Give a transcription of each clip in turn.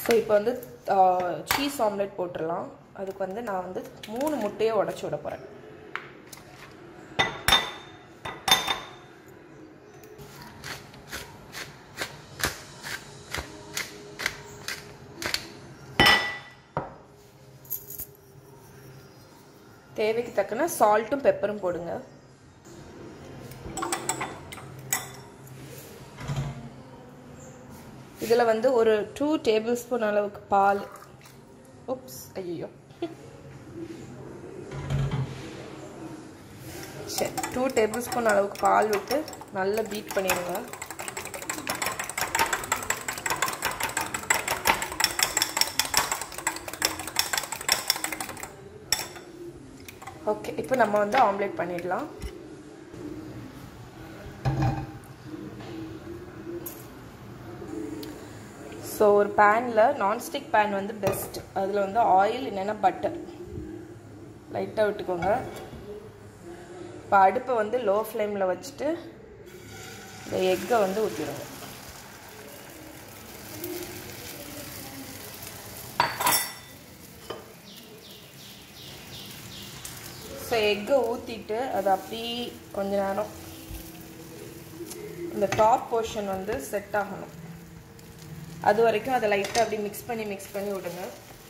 so இப்போ வந்து cheese omelette போட்டுடலாம் அதுக்கு வந்து நான் வந்து மூணு முட்டையை உடச்சி விட போகிறேன் தேவைக்கு தக்கன சால்ட்டும் பெப்பரும் போடுங்க இதில் வந்து ஒரு டூ டேபிள் ஸ்பூன் அளவுக்கு பால் உப்ஸ் ஐயோ சரி டூ டேபிள் ஸ்பூன் அளவுக்கு பால் விட்டு நல்லா பீட் பண்ணிடுங்க ஓகே இப்போ நம்ம வந்து ஆம்லேட் பண்ணிடலாம் ஸோ ஒரு பேனில் நான்ஸ்டிக் பேன் வந்து பெஸ்ட் அதில் வந்து ஆயில் இல்லைன்னா பட்டர் லைட்டாக விட்டுக்கோங்க இப்போ அடுப்பை வந்து லோ ஃப்ளேமில் வச்சுட்டு இந்த எக்கை வந்து ஊற்றிடுங்க ஸோ எக்கை ஊற்றிட்டு அது அப்படி கொஞ்ச நேரம் இந்த டாப் போர்ஷன் வந்து செட் ஆகணும் அது வரைக்கும் அதை லைட்டாக அப்படி மிக்ஸ் பண்ணி மிக்ஸ் பண்ணி விடுங்க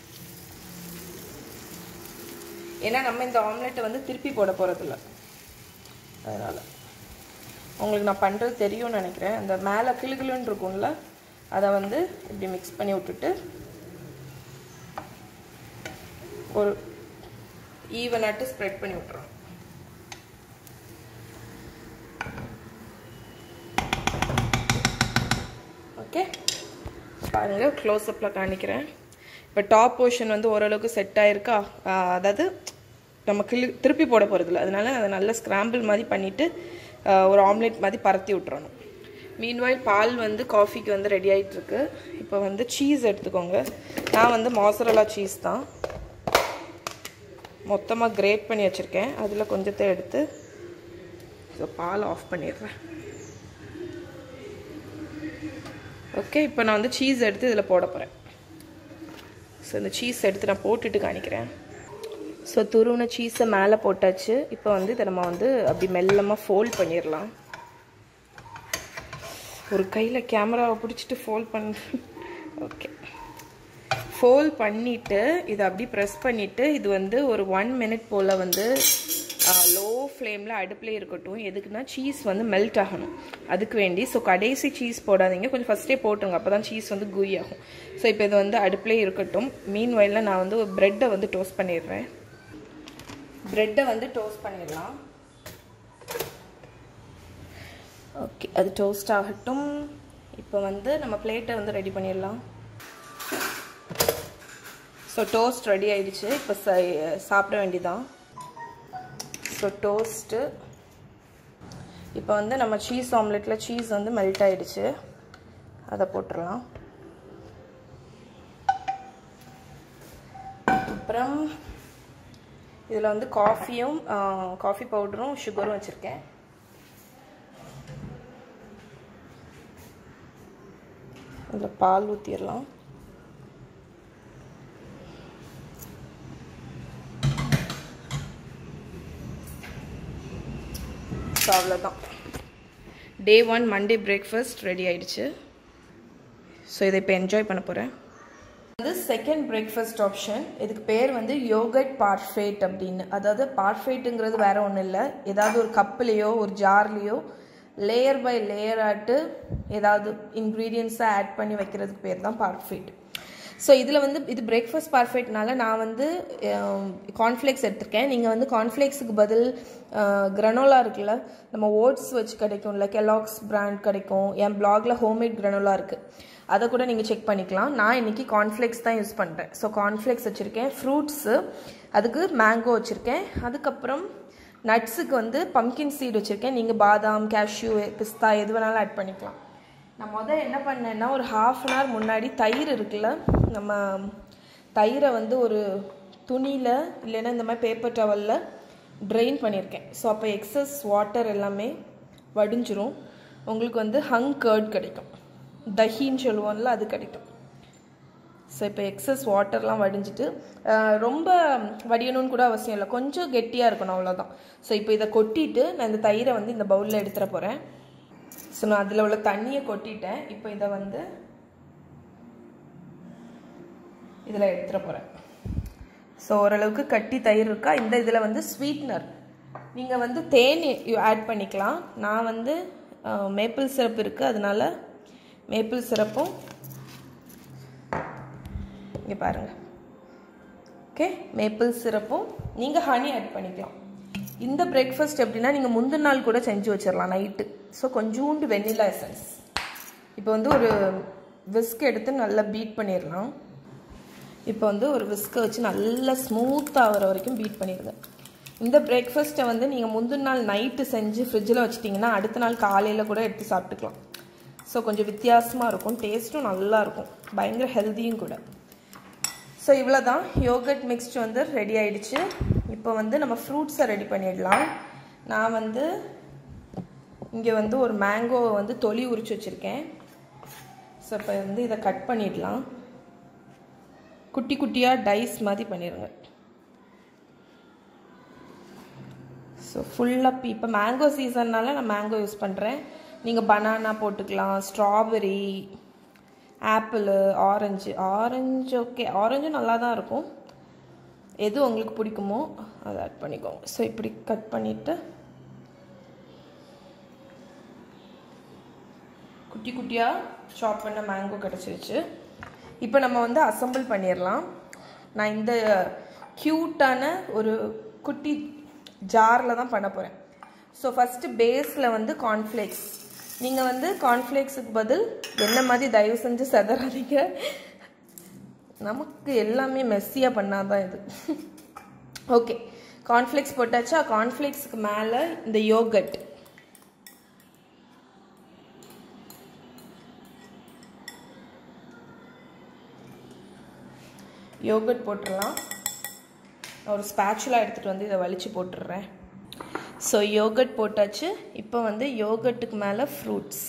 ஏன்னா நம்ம இந்த ஆம்லெட்டை வந்து திருப்பி போட போகிறதில்ல அதனால் உங்களுக்கு நான் பண்ணுறது தெரியும்னு நினைக்கிறேன் அந்த மேலே கிளுகிளுன்னு இருக்கும்ல அதை வந்து இப்படி மிக்ஸ் பண்ணி விட்டுட்டு ஒரு ஈவனாட்டு ஸ்ப்ரெட் பண்ணி விட்டுறோம் ஓகே பாருங்கள் க்ளோஸ்அப்பில் காணிக்கிறேன் இப்போ டாப் போர்ஷன் வந்து ஓரளவுக்கு செட் ஆயிருக்கா அதாவது நம்ம கிளி திருப்பி போட போகிறதில்ல அதனால அதை நல்லா ஸ்க்ராம்பிள் மாதிரி பண்ணிவிட்டு ஒரு ஆம்லேட் மாதிரி பரத்தி விட்டுறணும் மீன்வாயில் பால் வந்து காஃபிக்கு வந்து ரெடி ஆகிட்டுருக்கு இப்போ வந்து சீஸ் எடுத்துக்கோங்க நான் வந்து மாசரலா சீஸ் தான் மொத்தமாக கிரேட் பண்ணி வச்சுருக்கேன் அதில் கொஞ்சத்தை எடுத்து ஸோ பால் ஆஃப் பண்ணிடுறேன் ஓகே இப்போ நான் வந்து சீஸ் எடுத்து இதில் போட போகிறேன் ஸோ இந்த சீஸ் எடுத்து நான் போட்டுட்டு காணிக்கிறேன் ஸோ துருவின சீஸை மேலே போட்டாச்சு இப்போ வந்து இதை நம்ம வந்து அப்படி மெல்லமாக ஃபோல்ட் பண்ணிடலாம் ஒரு கையில் கேமராவை பிடிச்சிட்டு ஃபோல்ட் பண்ண ஓகே ஃபோல்ட் பண்ணிவிட்டு இதை அப்படி ப்ரெஸ் பண்ணிவிட்டு இது வந்து ஒரு ஒன் மினிட் போல் வந்து லோ ஃப்ளேமில் அடுப்பிலே இருக்கட்டும் எதுக்குன்னா சீஸ் வந்து மெல்ட் ஆகணும் அதுக்கு வேண்டி ஸோ கடைசி சீஸ் போடாதீங்க கொஞ்சம் ஃபஸ்ட்டே போட்டுருங்க அப்போ தான் சீஸ் வந்து குய் ஆகும் ஸோ இப்போ இது வந்து அடுப்பிலே இருக்கட்டும் மீன் வயலில் நான் வந்து ஒரு ப்ரெட்டை வந்து டோஸ்ட் பண்ணிடுறேன் ப்ரெட்டை வந்து டோஸ்ட் பண்ணிடலாம் ஓகே அது டோஸ்ட் ஆகட்டும் இப்போ வந்து நம்ம பிளேட்டை வந்து ரெடி பண்ணிடலாம் ஸோ டோஸ்ட் ரெடி ஆயிடுச்சு இப்போ சாப்பிட வேண்டியதான் ஸோ டோஸ்ட்டு இப்போ வந்து நம்ம சீஸ் ஆம்லெட்டில் சீஸ் வந்து மெல்ட் ஆயிடுச்சு அதை போட்டுடலாம் அப்புறம் இதில் வந்து காஃபியும் காஃபி பவுடரும் சுகரும் வச்சுருக்கேன் இதில் பால் ஊற்றிடலாம் ஸோ அவ்வளோதான் day one Monday breakfast ready ஆயிடுச்சு ஸோ இதை இப்போ என்ஜாய் பண்ண போகிறேன் வந்து செகண்ட் பிரேக்ஃபாஸ்ட் ஆப்ஷன் இதுக்கு பேர் வந்து யோகட் பார்ஃபேட் அப்படின்னு அதாவது பார்ஃபேட்டுங்கிறது வேற ஒன்றும் இல்லை ஏதாவது ஒரு கப்புலேயோ ஒரு ஜார்லேயோ லேயர் பை லேயர் ஆட்டு ஏதாவது இன்க்ரீடியன்ஸை ஆட் பண்ணி வைக்கிறதுக்கு பேர் தான் பார்ஃபேட் ஸோ இதில் வந்து இது பிரேக்ஃபாஸ்ட் பர்ஃபெக்ட்னால நான் வந்து கார்ன்ஃப்ளேக்ஸ் எடுத்திருக்கேன் நீங்கள் வந்து கார்ன்ஃப்ளேக்ஸுக்கு பதில் கிரனோலா இருக்குல்ல நம்ம ஓட்ஸ் வச்சு கிடைக்கும்ல கெலாக்ஸ் பிராண்ட் கிடைக்கும் என் பிளாகில் ஹோம்மேட் கிரனோலா இருக்குது அதை கூட நீங்கள் செக் பண்ணிக்கலாம் நான் இன்றைக்கி கார்ன்ஃப்ளேக்ஸ் தான் யூஸ் பண்ணுறேன் ஸோ கார்ன்ஃப்ளேக்ஸ் வச்சுருக்கேன் ஃப்ரூட்ஸு அதுக்கு மேங்கோ வச்சுருக்கேன் அதுக்கப்புறம் நட்ஸுக்கு வந்து பம்கின் சீட் வச்சுருக்கேன் நீங்கள் பாதாம் கேஷ்யூ பிஸ்தா எது வேணாலும் ஆட் பண்ணிக்கலாம் நான் முதல் என்ன பண்ணேன்னா ஒரு ஹாஃப் அன் ஹவர் முன்னாடி தயிர் இருக்குல்ல நம்ம தயிரை வந்து ஒரு துணியில் இல்லைன்னா இந்த மாதிரி பேப்பர் டவலில் ட்ரெயின் பண்ணியிருக்கேன் ஸோ அப்போ எக்ஸஸ் வாட்டர் எல்லாமே வடிஞ்சிரும் உங்களுக்கு வந்து ஹங் கர்ட் கிடைக்கும் தஹின்னு சொல்லுவோம்ல அது கிடைக்கும் ஸோ இப்போ எக்ஸஸ் வாட்டர்லாம் வடிஞ்சிட்டு அஹ், ரொம்ப வடியணும்னு கூட அவசியம் இல்லை கொஞ்சம் கெட்டியாக இருக்கணும் அவ்வளோதான் ஸோ இப்போ இதை கொட்டிட்டு நான் இந்த தயிரை வந்து இந்த பவுலில் எடுத்துட போகிறேன் ஸோ நான் அதில் உள்ள தண்ணியை கொட்டிட்டேன் இப்போ இதை வந்து இதில் எடுத்துட போகிறேன் ஸோ ஓரளவுக்கு கட்டி தயிர் இருக்கா இந்த இதில் வந்து ஸ்வீட்னர் நீங்கள் வந்து தேன் ஆட் பண்ணிக்கலாம் நான் வந்து மேப்பிள் சிரப் இருக்குது அதனால மேப்பிள் சிரப்பும் இங்கே பாருங்கள் ஓகே மேப்பிள் சிரப்பும் நீங்கள் ஹனி ஆட் பண்ணிக்கலாம் இந்த பிரேக்ஃபாஸ்ட் எப்படின்னா நீங்கள் முந்தின நாள் கூட செஞ்சு வச்சிடலாம் நைட்டு ஸோ கொஞ்சோண்டு வெண்ணிலா எசன்ஸ் இப்போ வந்து ஒரு விஸ்க் எடுத்து நல்லா பீட் பண்ணிடலாம் இப்போ வந்து ஒரு விஸ்கை வச்சு நல்லா ஸ்மூத்தாக ஆகிற வரைக்கும் பீட் பண்ணிடுங்க இந்த பிரேக்ஃபாஸ்ட்டை வந்து நீங்கள் முந்தின நாள் நைட்டு செஞ்சு ஃப்ரிட்ஜில் வச்சிட்டிங்கன்னா அடுத்த நாள் காலையில் கூட எடுத்து சாப்பிட்டுக்கலாம் ஸோ கொஞ்சம் வித்தியாசமாக இருக்கும் டேஸ்ட்டும் நல்லா இருக்கும் பயங்கர ஹெல்த்தியும் கூட ஸோ இவ்வளோ தான் யோகட் மிக்ஸ்ட் வந்து ரெடி ஆயிடுச்சு இப்போ வந்து நம்ம ஃப்ரூட்ஸை ரெடி பண்ணிடலாம் நான் வந்து இங்கே வந்து ஒரு மேங்கோவை வந்து தொலி உரிச்சு வச்சுருக்கேன் ஸோ இப்போ வந்து இதை கட் பண்ணிடலாம் குட்டி குட்டியாக டைஸ் மாதிரி பண்ணிடுங்க ஸோ ஃபுல்லாக இப்போ மேங்கோ சீசன்னால நான் மேங்கோ யூஸ் பண்ணுறேன் நீங்கள் பனானா போட்டுக்கலாம் strawberry apple orange orange okay ஆரஞ்சும் நல்லா தான் இருக்கும் எது உங்களுக்கு பிடிக்குமோ அதை ஆட் பண்ணிக்கோங்க ஸோ இப்படி கட் பண்ணிவிட்டு குட்டி குட்டியாக சாப் பண்ண மேங்கோ கிடச்சிருச்சு இப்போ நம்ம வந்து அசம்பிள் பண்ணிடலாம் நான் இந்த க்யூட்டான ஒரு குட்டி ஜாரில் தான் பண்ண போகிறேன் ஸோ ஃபஸ்ட்டு பேஸில் வந்து கார்ன்ஃப்ளேக்ஸ் நீங்கள் வந்து கார்ன்ஃப்ளேக்ஸுக்கு பதில் என்ன மாதிரி தயவு செஞ்சு செதறாதீங்க நமக்கு எல்லாமே மெஸ்ஸியாக பண்ணாதான் இது ஓகே கார்ன்ஃப்ளேக்ஸ் போட்டாச்சா கார்ன்ஃப்ளேக்ஸுக்கு மேலே இந்த யோகட் யோகட் போட்டுடலாம் நான் ஒரு ஸ்பேச்சுலாக எடுத்துகிட்டு வந்து இதை வலிச்சு போட்டுடுறேன் ஸோ யோகட் போட்டாச்சு இப்போ வந்து யோகட்டுக்கு மேலே ஃப்ரூட்ஸ்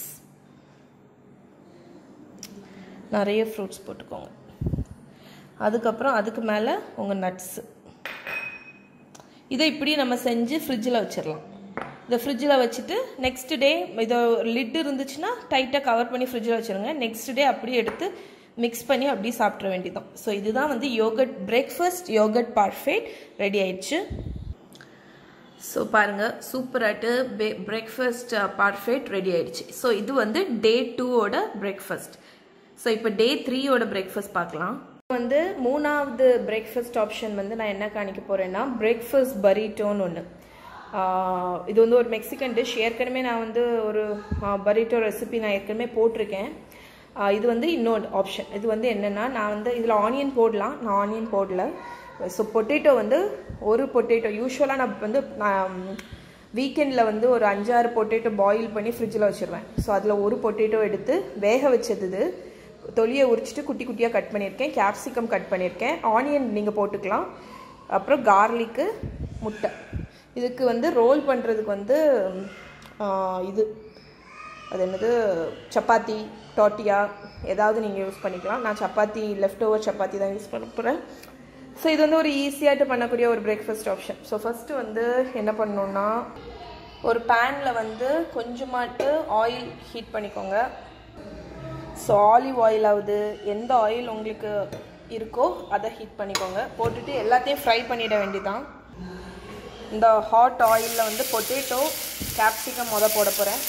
நிறைய ஃப்ரூட்ஸ் போட்டுக்கோங்க அதுக்கப்புறம் அதுக்கு மேலே உங்கள் நட்ஸு இதை இப்படி நம்ம செஞ்சு ஃப்ரிட்ஜில் வச்சிடலாம் இதை ஃப்ரிட்ஜில் வச்சுட்டு நெக்ஸ்ட் டே இதை லிட் இருந்துச்சுன்னா டைட்டாக கவர் பண்ணி ஃப்ரிட்ஜில் வச்சுருங்க நெக்ஸ்ட் டே அப்படியே எடுத்து மிக்ஸ் பண்ணி அப்படியே சாப்பிட்ற வேண்டியதான் ஸோ இதுதான் வந்து yogurt breakfast yogurt parfait ready ஆயிடுச்சு ஸோ பாருங்கள் சூப்பராட்டு பே பிரேக்ஃபாஸ்ட் பார்ஃபேட் ரெடி ஆயிடுச்சு ஸோ இது வந்து டே டூவோட பிரேக்ஃபாஸ்ட் ஸோ இப்போ டே த்ரீயோட பிரேக்ஃபாஸ்ட் பார்க்கலாம் வந்து மூணாவது பிரேக்ஃபாஸ்ட் ஆப்ஷன் வந்து நான் என்ன காணிக்க போகிறேன்னா பிரேக்ஃபாஸ்ட் பரீட்டோன்னு ஒன்று இது வந்து ஒரு மெக்சிகன் டிஷ் ஏற்கனவே நான் வந்து ஒரு பரீட்டோ ரெசிபி நான் ஏற்கனவே போட்டிருக்கேன் ஆஹ் இது வந்து இன்னொரு ஆப்ஷன் இது வந்து என்னென்னா நான் வந்து இதில் ஆனியன் போடலாம் நான் ஆனியன் போடல ஸோ பொட்டேட்டோ வந்து ஒரு பொட்டேட்டோ யூஸ்வலாக நான் வந்து நான் வீக்கெண்டில் வந்து ஒரு அஞ்சாறு பொட்டேட்டோ பாயில் பண்ணி ஃப்ரிட்ஜில் வச்சுருவேன் ஸோ அதில் ஒரு பொட்டேட்டோ எடுத்து வேக வச்சது இது தொலியை உரிச்சிட்டு குட்டி குட்டியாக கட் பண்ணியிருக்கேன் கேப்சிகம் கட் பண்ணியிருக்கேன் ஆனியன் நீங்கள் போட்டுக்கலாம் அப்புறம் கார்லிக்கு முட்டை இதுக்கு வந்து ரோல் பண்ணுறதுக்கு வந்து ஆஹ் இது அது என்னது சப்பாத்தி டாட்டியா ஏதாவது நீங்கள் யூஸ் பண்ணிக்கலாம் நான் சப்பாத்தி லெஃப்ட் ஓவர் சப்பாத்தி தான் யூஸ் பண்ண போகிறேன் ஸோ இது வந்து ஒரு ஈஸியாகிட்டு பண்ணக்கூடிய ஒரு பிரேக்ஃபாஸ்ட் ஆப்ஷன் ஸோ ஃபஸ்ட்டு வந்து என்ன பண்ணணுன்னா ஒரு பேனில் வந்து கொஞ்சமாட்டு ஆயில் ஹீட் பண்ணிக்கோங்க ஸோ ஆலிவ் ஆயில் ஆகுது எந்த ஆயில் உங்களுக்கு இருக்கோ அதை ஹீட் பண்ணிக்கோங்க போட்டுட்டு எல்லாத்தையும் ஃப்ரை பண்ணிட வேண்டியதான் இந்த ஹாட் ஆயிலில் வந்து பொட்டேட்டோ கேப்சிகம் முத போட போகிறேன்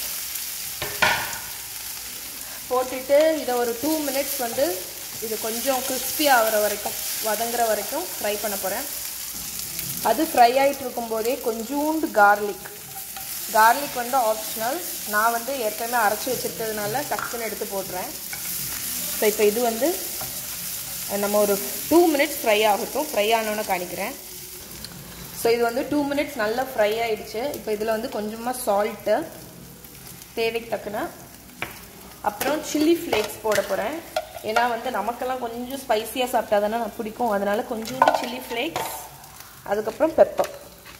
போட்டுட்டு இதை ஒரு டூ மினிட்ஸ் வந்து இது கொஞ்சம் கிறிஸ்பி ஆகிற வரைக்கும் வதங்குற வரைக்கும் ஃப்ரை பண்ண போகிறேன் அது ஃப்ரை ஆகிட்டு இருக்கும்போதே கொஞ்சோண்டு கார்லிக் கார்லிக் வந்து ஆப்ஷனல் நான் வந்து ஏற்கனவே அரைச்சி வச்சுருக்கிறதுனால டக்குன்னு எடுத்து போடுறேன் ஸோ இப்போ இது வந்து நம்ம ஒரு டூ மினிட்ஸ் ஃப்ரை ஆகட்டும் ஃப்ரை ஆனோன்னு காணிக்கிறேன் ஸோ இது வந்து டூ மினிட்ஸ் நல்லா ஃப்ரை ஆயிடுச்சு இப்போ இதில் வந்து கொஞ்சமாக சால்ட்டு தேவைக்கு தக்கன அப்புறம் சில்லி ஃப்ளேக்ஸ் போட போகிறேன் ஏன்னா வந்து நமக்கெல்லாம் கொஞ்சம் ஸ்பைசியாக சாப்பிட்டா தானே நான் பிடிக்கும் அதனால கொஞ்சோண்டு சில்லி ஃப்ளேக்ஸ் அதுக்கப்புறம் பெப்பர்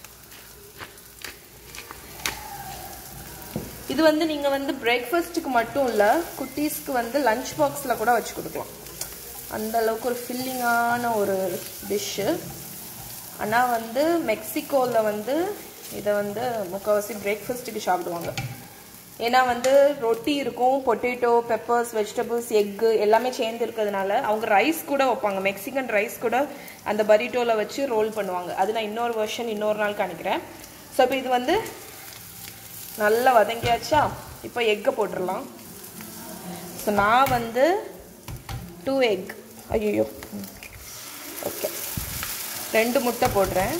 இது வந்து நீங்கள் வந்து பிரேக்ஃபாஸ்ட்டுக்கு மட்டும் இல்லை குட்டீஸ்க்கு வந்து லஞ்ச் பாக்ஸில் கூட வச்சு கொடுக்கலாம் அந்த அளவுக்கு ஒரு ஃபில்லிங்கான ஒரு டிஷ்ஷு ஆனால் வந்து மெக்சிகோவில் வந்து இதை வந்து முக்கால்வாசி பிரேக்ஃபாஸ்ட்டுக்கு சாப்பிடுவாங்க ஏன்னா வந்து ரொட்டி இருக்கும் பொட்டேட்டோ பெப்பர்ஸ் வெஜிடபிள்ஸ் எக்கு எல்லாமே சேர்ந்து இருக்கிறதுனால அவங்க ரைஸ் கூட வைப்பாங்க மெக்சிகன் ரைஸ் கூட அந்த பரிட்டோவில் வச்சு ரோல் பண்ணுவாங்க அது நான் இன்னொரு வெர்ஷன் இன்னொரு நாள் காணிக்கிறேன் ஸோ இப்போ இது வந்து நல்லா வதங்கியாச்சா இப்போ எக்கை போட்டுடலாம் ஸோ நான் வந்து டூ எக் ஐயோ ஓகே ரெண்டு முட்டை போடுறேன்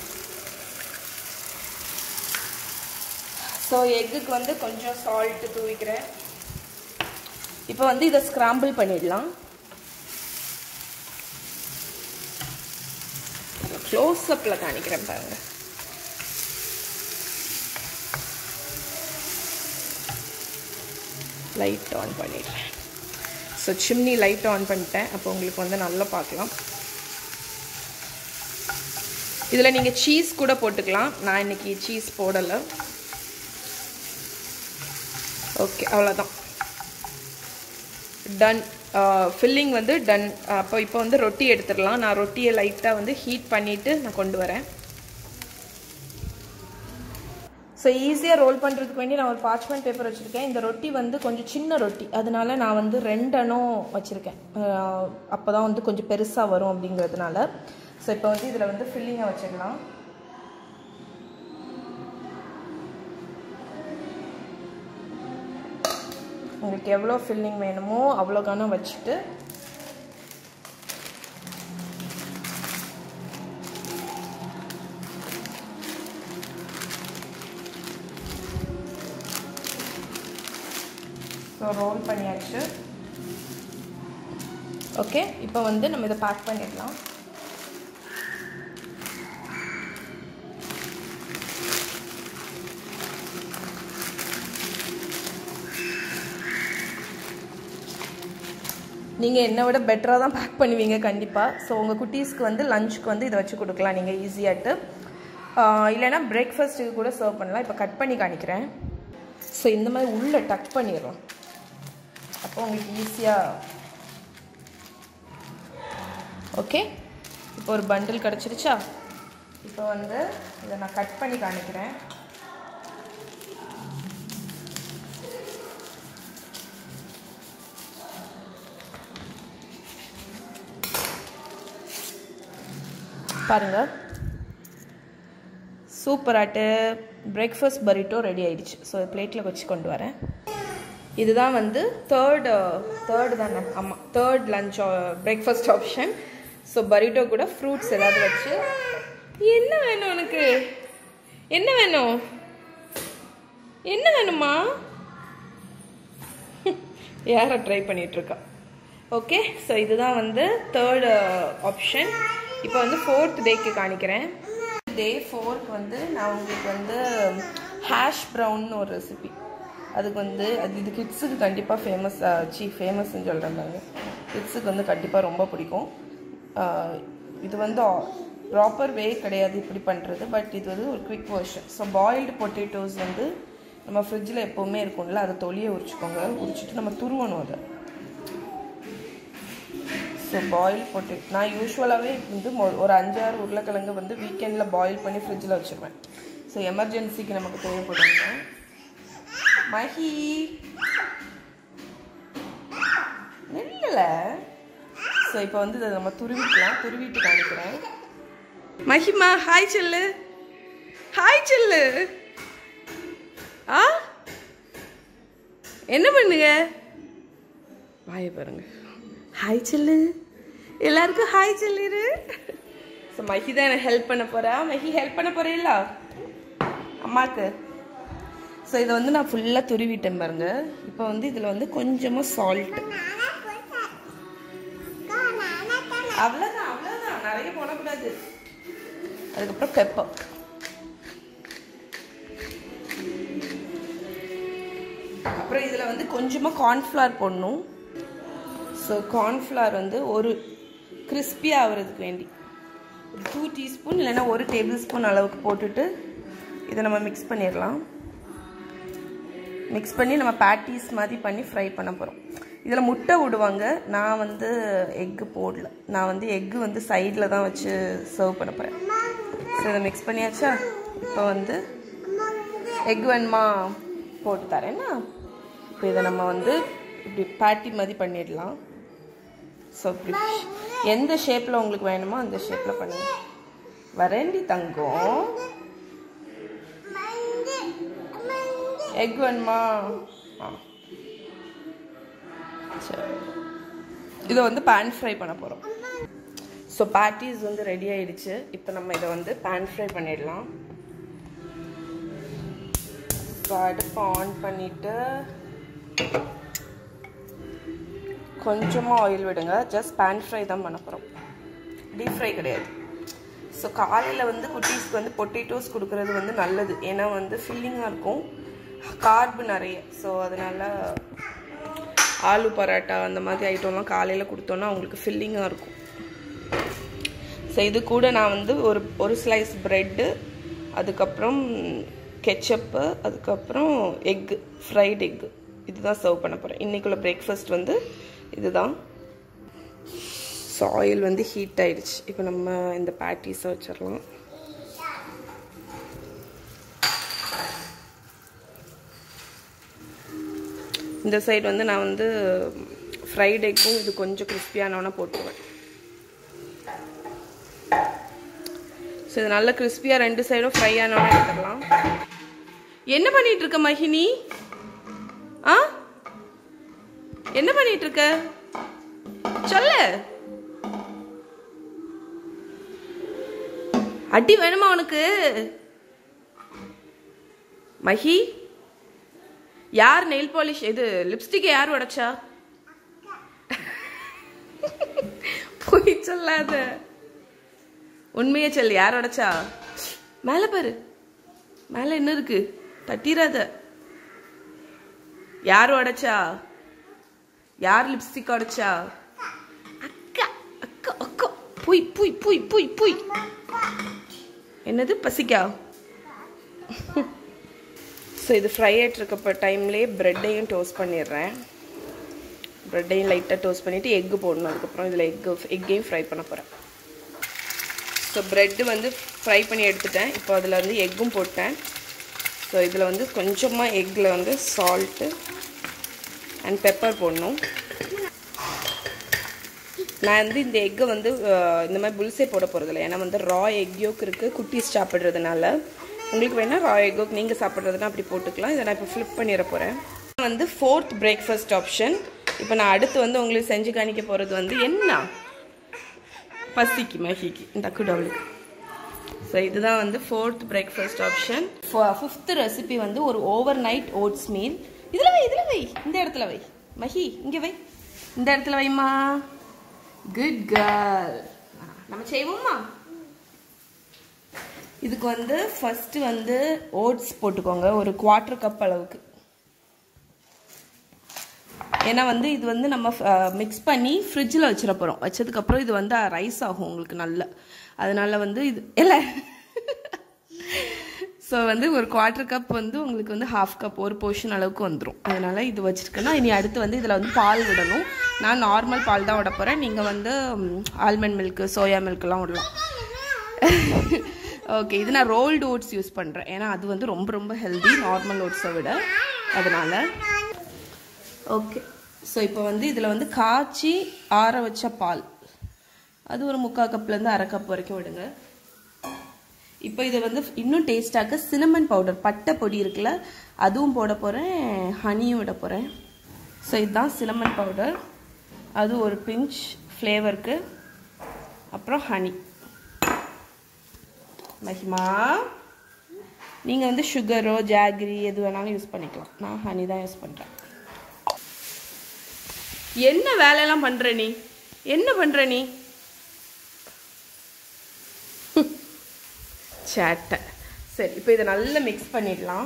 ஸோ எக்குக்கு வந்து கொஞ்சம் சால்ட்டு தூவிக்கிறேன் இப்போ வந்து இதை ஸ்க்ராம்பிள் பண்ணிடலாம் க்ளோஸ் அப்பில் காணிக்கிறேன் பாருங்க லைட் ஆன் பண்ணிடுறேன் ஸோ சிம்னி லைட் ஆன் பண்ணிட்டேன் அப்போ உங்களுக்கு வந்து நல்லா பார்க்கலாம் இதில் நீங்கள் சீஸ் கூட போட்டுக்கலாம் நான் இன்னைக்கு சீஸ் போடலை ஓகே அவ்வளோதான் டன் ஃபில்லிங் வந்து டன் அப்போ இப்போ வந்து ரொட்டி எடுத்துடலாம் நான் ரொட்டியை லைட்டாக வந்து ஹீட் பண்ணிவிட்டு நான் கொண்டு வரேன் ஸோ ஈஸியாக ரோல் பண்ணுறதுக்கு வேண்டி நான் ஒரு பார்ச்மெண்ட் பேப்பர் வச்சுருக்கேன் இந்த ரொட்டி வந்து கொஞ்சம் சின்ன ரொட்டி அதனால நான் வந்து ரெண்டனும் வச்சுருக்கேன் அப்போ தான் வந்து கொஞ்சம் பெருசாக வரும் அப்படிங்கிறதுனால ஸோ இப்போ வந்து இதில் வந்து ஃபில்லிங்கை வச்சுக்கலாம் உங்களுக்கு எவ்வளோ ஃபில்லிங் வேணுமோ அவ்வளோ கனம் வச்சுட்டு ஸோ ரோல் பண்ணியாச்சு ஓகே இப்போ வந்து நம்ம இதை பேக் பண்ணிடலாம் நீங்கள் என்னை விட பெட்டராக தான் பேக் பண்ணுவீங்க கண்டிப்பாக ஸோ உங்கள் குட்டீஸ்க்கு வந்து லஞ்சுக்கு வந்து இதை வச்சு கொடுக்கலாம் நீங்கள் ஈஸியாட்டு இல்லைனா பிரேக்ஃபாஸ்ட்டுக்கு கூட சர்வ் பண்ணலாம் இப்போ கட் பண்ணி காணிக்கிறேன் ஸோ இந்த மாதிரி உள்ளே டக் பண்ணிடுறோம் அப்போ உங்களுக்கு ஈஸியாக ஓகே இப்போ ஒரு பண்டில் கிடச்சிருச்சா இப்போ வந்து இதை நான் கட் பண்ணி காணிக்கிறேன் பாருங்கள் சூப்பராட்டு பிரேக்ஃபாஸ்ட் பரிட்டோ ரெடி ஆயிடுச்சு ஸோ பிளேட்டில் வச்சு கொண்டு வரேன் இதுதான் வந்து தேர்டு தேர்டு தானே ஆமாம் third lunch breakfast option so burrito கூட ஃப்ரூட்ஸ் ஏதாவது வச்சு என்ன வேணும் உனக்கு என்ன வேணும் என்ன வேணுமா யாரை ட்ரை பண்ணிகிட்ருக்கா ஓகே ஸோ இதுதான் வந்து தேர்ட் ஆப்ஷன் இப்போ வந்து ஃபோர்த் டேக்கு காணிக்கிறேன் டே ஃபோர்க்கு வந்து நான் உங்களுக்கு வந்து ஹேஷ் ப்ரௌன் ஒரு ரெசிபி அதுக்கு வந்து அது இது கிட்ஸுக்கு கண்டிப்பாக ஃபேமஸ் சி ஃபேமஸ்ன்னு சொல்கிறாங்க கிட்ஸுக்கு வந்து கண்டிப்பாக ரொம்ப பிடிக்கும் இது வந்து ப்ராப்பர் வே கிடையாது இப்படி பண்ணுறது பட் இது வந்து ஒரு quick version so boiled potatoes வந்து நம்ம ஃப்ரிட்ஜில் எப்போவுமே இருக்கும்ல அதை தொலியை உரிச்சுக்கோங்க உரிச்சிட்டு நம்ம துருவணும் அதை ஸோ பாயில் போட்டு நான் யூஸ்வலாகவே வந்து ஒரு அஞ்சாறு உருளைக்கிழங்கு வந்து வீக்கெண்டில் பாயில் பண்ணி ஃப்ரிட்ஜில் வச்சுருவேன் ஸோ எமர்ஜென்சிக்கு நமக்கு தேவைப்படுங்க மஹி நெல்லில் ஸோ இப்போ வந்து இதை நம்ம துருவிக்கலாம் துருவிட்டு காணிக்கிறேன் மஹிமா ஹாய் செல்லு ஹாய் செல்லு ஆ என்ன பண்ணுங்க வாய பாருங்க ஹாய் செல்லு எல்லாருக்கும் ஹாய் சொல்லிடு ஸோ மஹி தான் எனக்கு ஹெல்ப் பண்ண போகிறா மஹி ஹெல்ப் பண்ண போகிறீங்களா அம்மாவுக்கு ஸோ இதை வந்து நான் ஃபுல்லாக துருவிட்டேன் பாருங்க இப்போ வந்து இதில் வந்து கொஞ்சமாக சால்ட் அவ்வளோதான் அவ்வளோதான் நிறைய போடக்கூடாது அதுக்கப்புறம் பெப்பர் அப்புறம் இதில் வந்து கொஞ்சமாக கார்ன்ஃப்ளவர் போடணும் ஸோ கார்ன்ஃப்ளவர் வந்து ஒரு கிறிஸ்பியாக ஆகிறதுக்கு வேண்டி ஒரு டூ டீஸ்பூன் இல்லைன்னா ஒரு டேபிள் ஸ்பூன் அளவுக்கு போட்டுட்டு இதை நம்ம மிக்ஸ் பண்ணிடலாம் மிக்ஸ் பண்ணி நம்ம பேட்டீஸ் மாதிரி பண்ணி ஃப்ரை பண்ண போகிறோம் இதில் முட்டை விடுவாங்க நான் வந்து எக்கு போடல நான் வந்து எக்கு வந்து சைடில் தான் வச்சு சர்வ் பண்ண போகிறேன் ஸோ இதை மிக்ஸ் பண்ணியாச்சா இப்போ வந்து எக் வேணுமா போட்டு தரேன்னா இப்போ இதை நம்ம வந்து இப்படி பேட்டி மாதிரி பண்ணிடலாம் ஸோ இப்படி எந்த ஷேப்பில் உங்களுக்கு வேணுமோ அந்த ஷேப்பில் பண்ணுங்க வரேண்டி தங்கம் எக் வேணுமா ஆ சரி இதை வந்து பேன் ஃப்ரை பண்ண போகிறோம் ஸோ பேட்டிஸ் வந்து ரெடி ஆயிடுச்சு இப்போ நம்ம இதை வந்து பேன் ஃப்ரை பண்ணிடலாம் ஸோ அடுப்பை ஆன் பண்ணிவிட்டு கொஞ்சமாக ஆயில் விடுங்க ஜஸ்ட் பேன் ஃப்ரை தான் பண்ண போகிறோம் டீப் ஃப்ரை கிடையாது ஸோ காலையில் வந்து குட்டீஸ்க்கு வந்து பொட்டேட்டோஸ் கொடுக்குறது வந்து நல்லது ஏன்னா வந்து ஃபில்லிங்காக இருக்கும் கார்பு நிறைய ஸோ அதனால் ஆலு பரோட்டா அந்த மாதிரி ஐட்டம்லாம் காலையில் கொடுத்தோன்னா அவங்களுக்கு ஃபில்லிங்காக இருக்கும் ஸோ இது கூட நான் வந்து ஒரு ஒரு ஸ்லைஸ் ப்ரெட்டு அதுக்கப்புறம் கெச்சப்பு அதுக்கப்புறம் எக்கு ஃப்ரைட் எக்கு இதுதான் சர்வ் பண்ண போகிறேன் இன்றைக்குள்ள பிரேக்ஃபாஸ்ட் வந்து இதுதான் ஸோ ஆயில் வந்து ஹீட் ஆயிடுச்சு இப்போ நம்ம இந்த பேட்டிஸை வச்சிடலாம் இந்த சைடு வந்து நான் வந்து ஃப்ரைட் எக்கும் இது கொஞ்சம் கிறிஸ்பியானவனா போட்டுருவேன் ஸோ இது நல்ல கிறிஸ்பியாக ரெண்டு சைடும் ஃப்ரை ஆனவனா எடுத்துடலாம் என்ன பண்ணிட்டு இருக்க மஹினி ஆ என்ன பண்ணிட்டு இருக்க சொல்லு அடி வேணுமா உனக்கு மஹி யார் நெயில் பாலிஷ் இது லிப்ஸ்டிக் யார் உடைச்சா போய் சொல்லாத உண்மையே சொல்லு யார் உடைச்சா மேல பாரு மேல என்ன இருக்கு தட்டிராத யார் உடைச்சா யார் லிப்ஸ்டிக் உடைச்சா அக்கா அக்கா அக்கா புய் புய் புய் புய் புய் என்னது பசிக்கா ஸோ இது ஃப்ரை ஆகிட்டு இருக்கப்ப டைம்லேயே ப்ரெட்டையும் டோஸ்ட் பண்ணிடுறேன் ப்ரெட்டையும் லைட்டாக டோஸ்ட் பண்ணிவிட்டு எக்கு போடணும் அதுக்கப்புறம் இதில் எக்கு எக்கையும் ஃப்ரை பண்ண போகிறேன் ஸோ ப்ரெட்டு வந்து ஃப்ரை பண்ணி எடுத்துட்டேன் இப்போ அதில் வந்து எக்கும் போட்டேன் ஸோ இதில் வந்து கொஞ்சமாக எக்கில் வந்து சால்ட்டு அண்ட் பெப்பர் போடணும் நான் வந்து இந்த எக்கை வந்து அஹ், இந்த மாதிரி புல்சே போட போகிறதில்ல ஏன்னா வந்து ரா எக் யோக் இருக்குது குட்டீஸ் சாப்பிட்றதுனால உங்களுக்கு வேணால் ரா எக் யோக் நீங்கள் சாப்பிட்றதுனா அப்படி போட்டுக்கலாம் இதை நான் இப்போ ஃப்ளிப் பண்ணிட போகிறேன் வந்து ஃபோர்த் பிரேக்ஃபாஸ்ட் ஆப்ஷன் இப்போ நான் அடுத்து வந்து உங்களுக்கு செஞ்சு காணிக்க போகிறது வந்து என்ன பசிக்கு மகிக்கு இந்த குடவுளுக்கு ஸோ இதுதான் வந்து fourth breakfast option fifth recipe வந்து ஒரு ஓவர் நைட் ஓட்ஸ் மீல் இதில் வை இதில் வை இந்த இடத்துல வை மஹி இங்கே வை இந்த இடத்துல வைம்மா குட் கேர்ள் நம்ம செய்வோமா இதுக்கு வந்து ஃபர்ஸ்ட் வந்து ஓட்ஸ் போட்டுக்கோங்க ஒரு குவார்ட்டர் கப் அளவுக்கு ஏன்னா வந்து இது வந்து நம்ம மிக்ஸ் பண்ணி ஃப்ரிட்ஜில் வச்சிட போகிறோம் வச்சதுக்கப்புறம் இது வந்து ரைஸ் ஆகும் உங்களுக்கு நல்ல அதனால வந்து இது இல்லை ஸோ வந்து ஒரு குவார்ட்டர் கப் வந்து உங்களுக்கு வந்து ஹாஃப் கப் ஒரு போர்ஷன் அளவுக்கு வந்துடும் அதனால இது வச்சிருக்கேன்னா இனி அடுத்து வந்து இதில் வந்து பால் விடணும் நான் நார்மல் பால் தான் விட போகிறேன் நீங்கள் வந்து ஆல்மண்ட் மில்க்கு சோயா மில்க்லாம் விடலாம் ஓகே இது நான் ரோல்டு ஓட்ஸ் யூஸ் பண்ணுறேன் ஏன்னா அது வந்து ரொம்ப ரொம்ப ஹெல்தி நார்மல் ஓட்ஸை விட அதனால ஓகே ஸோ இப்போ வந்து இதில் வந்து காய்ச்சி ஆற வச்ச பால் அது ஒரு முக்கால் கப்லேருந்து அரை கப் வரைக்கும் விடுங்க இப்போ இதை வந்து இன்னும் டேஸ்டாக்க சினமன் பவுடர் பட்டை பொடி இருக்குல்ல அதுவும் போட போகிறேன் ஹனியும் விட போகிறேன் ஸோ இதுதான் சினமன் பவுடர் அது ஒரு பிஞ்ச் ஃப்ளேவருக்கு அப்புறம் ஹனி மஹிமா நீங்கள் வந்து சுகரோ ஜாகரி எது வேணாலும் யூஸ் பண்ணிக்கலாம் நான் ஹனி தான் யூஸ் பண்ணுறேன் என்ன வேலையெல்லாம் பண்ற நீ என்ன பண்ற நீ சேட்டை சரி இப்போ இதை நல்லா மிக்ஸ் பண்ணிடலாம்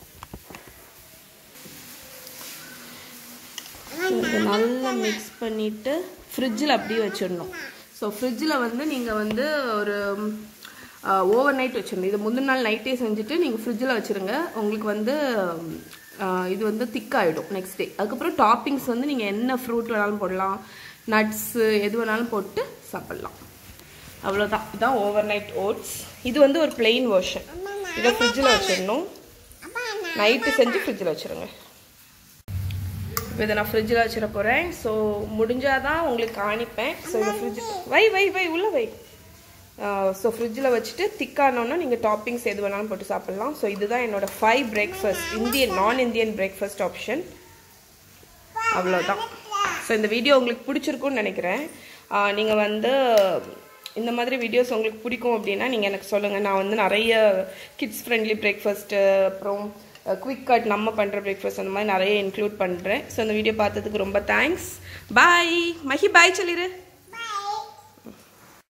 இதை நல்லா மிக்ஸ் பண்ணிட்டு ஃப்ரிட்ஜில் அப்படியே வச்சிடணும் ஸோ ஃப்ரிட்ஜில் வந்து நீங்கள் வந்து ஒரு ஓவர் நைட் வச்சிடணும் இது முந்தின நாள் நைட்டே செஞ்சுட்டு நீங்கள் ஃப்ரிட்ஜில் வச்சுருங்க உங்களுக்கு வந்து இது வந்து திக்காயிடும் நெக்ஸ்ட் டே அதுக்கப்புறம் டாப்பிங்ஸ் வந்து நீங்கள் என்ன ஃப்ரூட் வேணாலும் போடலாம் நட்ஸு எது வேணாலும் போட்டு சாப்பிட்லாம் அவ்வளோதான் இதுதான் ஓவர் நைட் ஓட்ஸ் இது வந்து ஒரு பிளெயின் வெர்ஷன் இதை ஃப்ரிட்ஜில் வச்சிடணும் நைட்டு செஞ்சு ஃப்ரிட்ஜில் வச்சுருங்க இப்போ இதை நான் ஃப்ரிட்ஜில் வச்சிட போகிறேன் ஸோ முடிஞ்சால் தான் உங்களுக்கு காணிப்பேன் ஸோ இதை ஃப்ரிட்ஜ் வை வை வை உள்ளே வை ஸோ ஃப்ரிட்ஜில் வச்சுட்டு திக்கானோன்னா நீங்கள் டாப்பிங்ஸ் எது வேணாலும் போட்டு சாப்பிட்லாம் ஸோ இதுதான் என்னோட five breakfast Indian non Indian breakfast option அவ்வளோதான் ஸோ இந்த வீடியோ உங்களுக்கு பிடிச்சிருக்குன்னு நினைக்கிறேன் நீங்கள் வந்து இந்த மாதிரி வீடியோஸ் உங்களுக்கு பிடிக்கும் அப்படின்னா நீங்கள் எனக்கு சொல்லுங்கள் நான் வந்து நிறைய கிட்ஸ் ஃப்ரெண்ட்லி பிரேக்ஃபாஸ்ட்டு அப்புறம் குவிக் கட் நம்ம பண்ணுற பிரேக்ஃபாஸ்ட் அந்த மாதிரி நிறைய இன்க்ளூட் பண்ணுறேன் ஸோ இந்த வீடியோ பார்த்ததுக்கு ரொம்ப தேங்க்ஸ் பாய் மஹி பாய் சொல்லிடு